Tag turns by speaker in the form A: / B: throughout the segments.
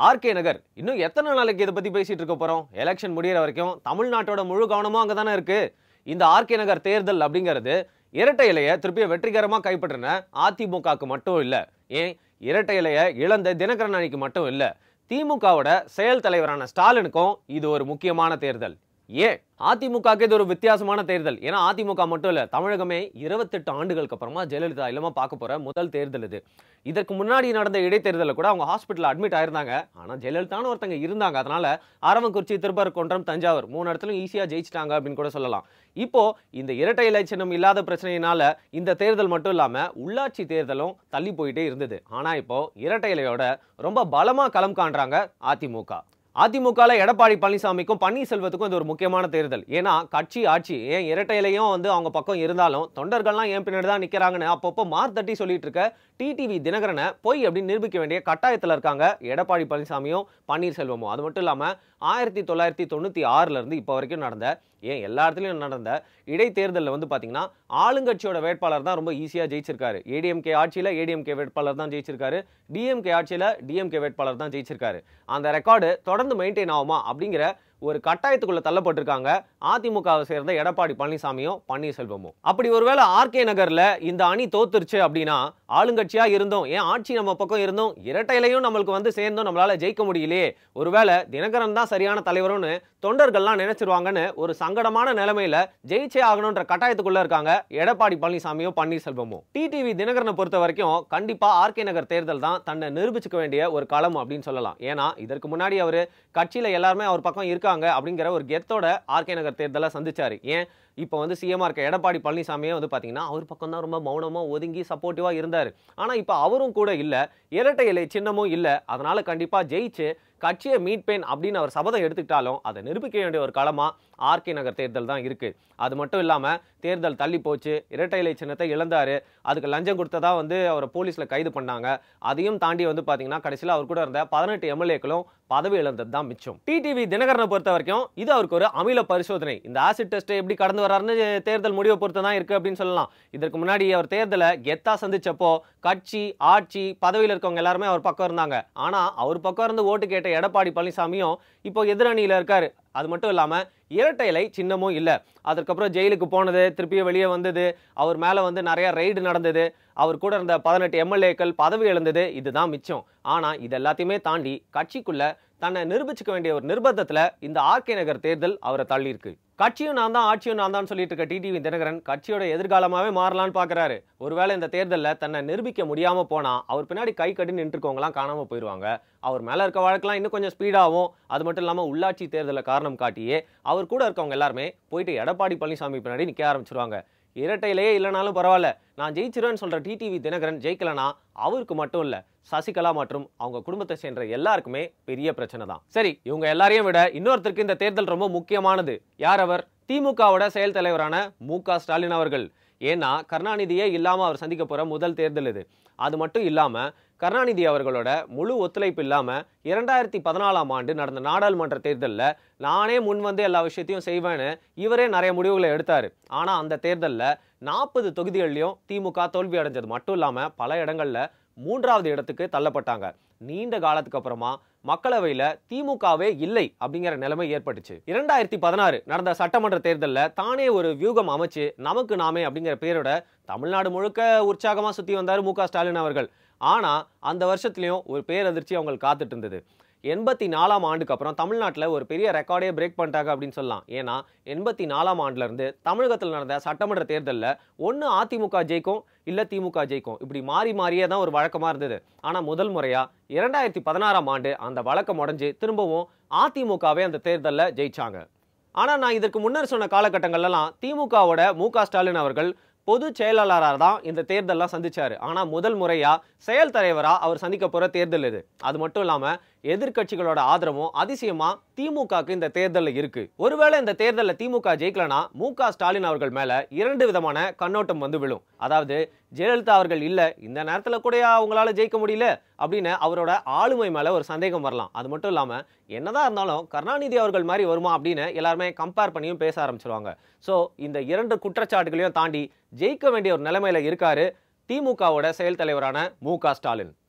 A: RK நகர் இன்னும் எத்தனை நாளைக்கு இதை பத்தி பேசிட்டு இருக்க போறோம் எலெக்ஷன் முடியிற வரைக்கும் தமிழ்நாட்டோட முழு கவனமும் அங்கே தானே இருக்கு இந்த ஆர்கே நகர் தேர்தல் அப்படிங்கிறது இரட்டை இலையை திருப்பிய வெற்றிகரமா கைப்பற்றின அதிமுகவுக்கு மட்டும் இல்ல ஏன் இரட்டை இலையை இழந்த தினகரன் அணிக்கு மட்டும் இல்ல திமுகவோட செயல் தலைவரான ஸ்டாலினுக்கும் இது ஒரு முக்கியமான தேர்தல் ஏன் அதிமுகக்கு இது ஒரு வித்தியாசமான தேர்தல் ஏன்னா அதிமுக மட்டும் இல்ல தமிழகமே இருபத்தெட்டு ஆண்டுகளுக்கு அப்புறமா ஜெயலலிதா இல்லாம பார்க்க போற முதல் தேர்தல் இது இதற்கு முன்னாடி நடந்த இடைத்தேர்தலில் கூட அவங்க ஹாஸ்பிட்டல் அட்மிட் ஆயிருந்தாங்க ஆனா ஜெயலலிதான்னு ஒருத்தங்க இருந்தாங்க அதனால அரவங்குறிச்சி திருப்பரங்குன்றம் தஞ்சாவூர் மூணு இடத்துலயும் ஈஸியா ஜெயிச்சிட்டாங்க அப்படின்னு கூட சொல்லலாம் இப்போ இந்த இரட்டை இலை சின்னம் இல்லாத பிரச்சனையினால இந்த தேர்தல் மட்டும் இல்லாம உள்ளாட்சி தேர்தலும் தள்ளி போயிட்டே இருந்தது ஆனா இப்போ இரட்டை இலையோட ரொம்ப பலமா களம் காண்றாங்க அதிமுக அதிமுகல எடப்பாடி பழனிசாமிக்கும் பன்னீர்செல்வத்துக்கும் இது ஒரு முக்கியமான தேர்தல் ஏன்னா கட்சி ஆட்சி ஏன் இரட்டை இலையும் வந்து அவங்க பக்கம் இருந்தாலும் தொண்டர்கள்லாம் ஏன் பின்னாடி தான் நிக்கிறாங்கன்னு அப்பப்போ மார் தட்டி சொல்லிட்டு இருக்க டிடிவி தினகரனை போய் அப்படின்னு நிரூபிக்க வேண்டிய கட்டாயத்தில் இருக்காங்க எடப்பாடி பழனிசாமியும் பன்னீர்செல்வமும் அது மட்டும் இல்லாம ஆயிரத்தி தொள்ளாயிரத்தி தொண்ணூத்தி ஆறுல இருந்து இப்போ வரைக்கும் நடந்த ஏன் எல்லா இடத்துலையும் நடந்த இடைத்தேர்தலில் வந்து பார்த்தீங்கன்னா ஆளுங்கட்சியோட வேட்பாளர் தான் ரொம்ப ஈஸியாக ஜெயிச்சிருக்காரு ஏடிஎம்கே ஆட்சியில் ஏடிஎம்கே வேட்பாளர் தான் ஜெயிச்சிருக்காரு டிஎம்கே ஆட்சியில் டிஎம்கே வேட்பாளர் தான் ஜெயிச்சிருக்காரு அந்த ரெக்கார்டு தொடர்ந்து மெயின்டைன் ஆகுமா அப்படிங்கிற ஒரு கட்டாயத்துக்குள்ள தள்ளப்பட்டிருக்காங்க அதிமுகவை சேர்ந்த எடப்பாடி பழனிசாமியும் பன்னீர்செல்வமும் அப்படி ஒருவேளை ஆர்கே நகர்ல இந்த அணி தோத்துருச்சு அப்படின்னா ஆளுங்கட்சியா இருந்தோம் ஏன் ஆட்சி நம்ம பக்கம் இருந்தோம் இரட்டையிலையும் நம்மளுக்கு வந்து சேர்ந்தோம் நம்மளால ஜெயிக்க முடியலையே ஒருவேளை தினகரன் தான் சரியான தலைவரும்னு தொண்டர்கள்லாம் நினைச்சிருவாங்கன்னு ஒரு சங்கடமான நிலைமையில ஜெயிச்சே ஆகணுன்ற கட்டாயத்துக்குள்ள இருக்காங்க எடப்பாடி பழனிசாமியும் பன்னீர்செல்வமும் டிடிவி தினகரனை பொறுத்த வரைக்கும் கண்டிப்பா ஆர்கே நகர் தேர்தல் தான் தன்னை நிரூபிச்சுக்க வேண்டிய ஒரு களம் அப்படின்னு சொல்லலாம் ஏன்னா இதற்கு முன்னாடி அவரு கட்சியில எல்லாருமே அவர் பக்கம் இருக்காங்க அப்படிங்கிற ஒரு கெத்தோட ஆர்கே நகர் தேர்தலை சந்திச்சாரு ஏன் இப்போ வந்து சிஎம்ஆர் இருக்க எடப்பாடி பழனிசாமியே வந்து பார்த்தீங்கன்னா அவர் பக்கம் தான் ரொம்ப மௌனமாக ஒதுங்கி சப்போர்ட்டிவாக இருந்தார் ஆனால் இப்போ அவரும் கூட இல்லை இரட்டை இலை சின்னமும் இல்லை அதனால கண்டிப்பாக ஜெயிச்சு கட்சியை மீட்பேன் அப்படின்னு அவர் சபதம் எடுத்துக்கிட்டாலும் அதை நிரூபிக்க வேண்டிய ஒரு களமா ஆர்கே நகர் தேர்தல் தான் இருக்கு அது மட்டும் இல்லாமல் தேர்தல் தள்ளி போச்சு இரட்டை இலை சின்னத்தை இழந்தாரு அதுக்கு லஞ்சம் கொடுத்ததா வந்து அவரை போலீஸில் கைது பண்ணாங்க அதையும் தாண்டி வந்து பார்த்தீங்கன்னா கடைசியில் அவர் கூட இருந்த பதினெட்டு எம்எல்ஏக்களும் பதவி இழந்தது தான் மிச்சம் டிடிவி தினகரனை பொறுத்த வரைக்கும் இது அவருக்கு ஒரு அமில பரிசோதனை இந்த ஆசிட் டெஸ்ட் எப்படி கடந்து வர்றாருன்னு தேர்தல் முடிவை பொறுத்து தான் இருக்கு அப்படின்னு சொல்லலாம் இதற்கு முன்னாடி அவர் தேர்தலை கெத்தா சந்திச்சப்போ கட்சி ஆட்சி பதவியில் இருக்கவங்க எல்லாருமே அவர் பக்கம் இருந்தாங்க ஆனா அவர் பக்கம் இருந்து ஓட்டு கேட்ட எடப்பாடி பழனிசாமியும் இப்போ எதிரணியில இருக்காரு அது மட்டும் இல்லாம இரட்டை இலை சின்னமும் இல்லை அதுக்கப்புறம் ஜெயிலுக்கு போனது திருப்பியும் வெளியே வந்தது அவர் மேலே வந்து நிறைய ரெய்டு நடந்தது அவர் கூட இருந்த பதினெட்டு எம்எல்ஏக்கள் பதவி இழந்தது இதுதான் மிச்சம் ஆனால் இது எல்லாத்தையுமே தாண்டி கட்சிக்குள்ள தன்னை நிரூபிச்சுக்க வேண்டிய ஒரு நிர்பந்தத்தில் இந்த ஆர்கே நகர் தேர்தல் அவரை தள்ளியிருக்கு கட்சியும் நான் தான் ஆட்சியும் நான் தான் சொல்லிட்டு இருக்க டிடிவி தினகரன் கட்சியோட எதிர்காலமாவே மாறலான்னு பார்க்கறாரு ஒருவேளை இந்த தேர்தலில் தன்னை நிரூபிக்க முடியாம போனா அவர் பின்னாடி கை கட்டி நின்றுருக்கவங்களாம் காணாம போயிடுவாங்க அவர் மேல இருக்க வழக்கெல்லாம் இன்னும் கொஞ்சம் ஸ்பீடாகும் அது மட்டும் இல்லாம உள்ளாட்சி தேர்தலை காரணம் காட்டியே அவர் கூட இருக்கவங்க எல்லாருமே போயிட்டு எடப்பாடி பழனிசாமி பின்னாடி நிக்க ஆரம்பிச்சிருவாங்க இரட்டையிலேயே இல்லைனாலும் பரவாயில்ல நான் ஜெயிச்சிருவேன்னு சொல்ற டிடிவி தினகரன் ஜெயிக்கலனா அவருக்கு மட்டும் இல்ல சசிகலா மற்றும் அவங்க குடும்பத்தை சேர்ந்த எல்லாருக்குமே பெரிய பிரச்சனை தான் சரி இவங்க எல்லாரையும் விட இன்னொருத்தருக்கு இந்த தேர்தல் ரொம்ப முக்கியமானது யார் அவர் திமுகவோட செயல் தலைவரான மு க ஸ்டாலின் அவர்கள் ஏன்னா கருணாநிதியே இல்லாம அவர் சந்திக்க போற முதல் தேர்தல் இது அது மட்டும் இல்லாம கருணாநிதி அவர்களோட முழு ஒத்துழைப்பு இல்லாம இரண்டாயிரத்தி பதினாலாம் ஆண்டு நடந்த நாடாளுமன்ற தேர்தலில் நானே முன் வந்து எல்லா விஷயத்தையும் செய்வேன்னு இவரே நிறைய முடிவுகளை எடுத்தாரு ஆனா அந்த தேர்தலில் நாற்பது தொகுதிகள்லையும் திமுக தோல்வி அடைஞ்சது மட்டும் இல்லாம பல இடங்கள்ல மூன்றாவது இடத்துக்கு தள்ளப்பட்டாங்க நீண்ட காலத்துக்கு அப்புறமா மக்களவையில திமுகவே இல்லை அப்படிங்கிற நிலைமை ஏற்பட்டுச்சு இரண்டாயிரத்தி பதினாறு நடந்த சட்டமன்ற தேர்தலில் தானே ஒரு வியூகம் அமைச்சு நமக்கு நாமே அப்படிங்கிற பேரோட தமிழ்நாடு முழுக்க உற்சாகமா சுத்தி வந்தார் மு க ஸ்டாலின் அவர்கள் ஆனா அந்த வருஷத்துலயும் ஒரு பேரதிர்ச்சி அவங்களுக்கு காத்துட்டு இருந்தது எண்பத்தி நாலாம் ஆண்டுக்கு அப்புறம் தமிழ்நாட்டில் ஒரு பெரிய ரெக்கார்டே பிரேக் பண்ணிட்டாங்க அப்படின்னு சொல்லலாம் ஏன்னா எண்பத்தி நாலாம் ஆண்டுல இருந்து தமிழகத்தில் நடந்த சட்டமன்ற தேர்தலில் ஒன்று அதிமுக ஜெயிக்கும் இல்லை திமுக ஜெயிக்கும் இப்படி மாறி மாறியே தான் ஒரு வழக்கமாக இருந்தது ஆனால் முதல் முறையாக இரண்டாயிரத்தி பதினாறாம் ஆண்டு அந்த வழக்கம் உடஞ்சி திரும்பவும் அதிமுகவே அந்த தேர்தலில் ஜெயிச்சாங்க ஆனால் நான் இதற்கு முன்னர் சொன்ன காலகட்டங்கள்லாம் திமுகவோட மு க ஸ்டாலின் அவர்கள் பொது செயலாளராக தான் இந்த தேர்தல்லாம் சந்திச்சாரு ஆனால் முதல் முறையா செயல் தலைவரா அவர் சந்திக்க போற தேர்தல் இது அது மட்டும் இல்லாம எதிர்க்கட்சிகளோட ஆதரவும் அதிசயமா திமுகக்கு இந்த தேர்தலில் இருக்கு ஒருவேளை இந்த தேர்தலில் திமுக ஜெயிக்கலனா மு க ஸ்டாலின் அவர்கள் மேல இரண்டு விதமான கண்ணோட்டம் வந்து விழும் அதாவது ஜெயலலிதா அவர்கள் இல்ல இந்த நேரத்துல கூட அவங்களால ஜெயிக்க முடியல அப்படின்னு அவரோட ஆளுமை மேல ஒரு சந்தேகம் வரலாம் அது மட்டும் இல்லாம என்னதான் இருந்தாலும் கருணாநிதி அவர்கள் மாதிரி வருமா அப்படின்னு எல்லாருமே கம்பேர் பண்ணியும் பேச ஆரம்பிச்சிருவாங்க ஸோ இந்த இரண்டு குற்றச்சாட்டுகளையும் தாண்டி ஜெயிக்க வேண்டிய ஒரு நிலைமையில இருக்காரு திமுகவோட செயல் தலைவரான மு க ஸ்டாலின்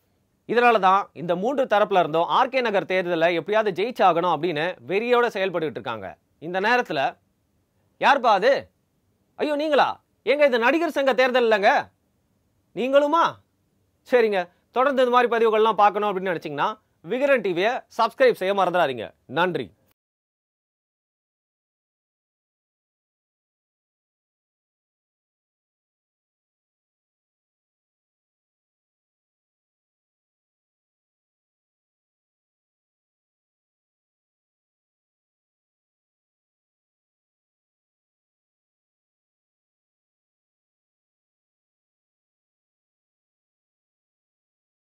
A: இதனால தான் இந்த மூன்று தரப்புல இருந்தும் ஆர்கே நகர் தேர்தலில் எப்படியாவது ஜெயிச்சாகணும் அப்படின்னு வெறியோட செயல்பட்டுக்கிட்டு இருக்காங்க இந்த நேரத்தில் யார்ப்பா அது ஐயோ நீங்களா ஏங்க இது நடிகர் சங்க தேர்தல் இல்லைங்க நீங்களுமா சரிங்க தொடர்ந்து இந்த மாதிரி பதிவுகள்லாம் பார்க்கணும் அப்படின்னு நினச்சிங்கன்னா விகரன் டிவியை சப்ஸ்கிரைப் செய்ய மறந்துடாதீங்க நன்றி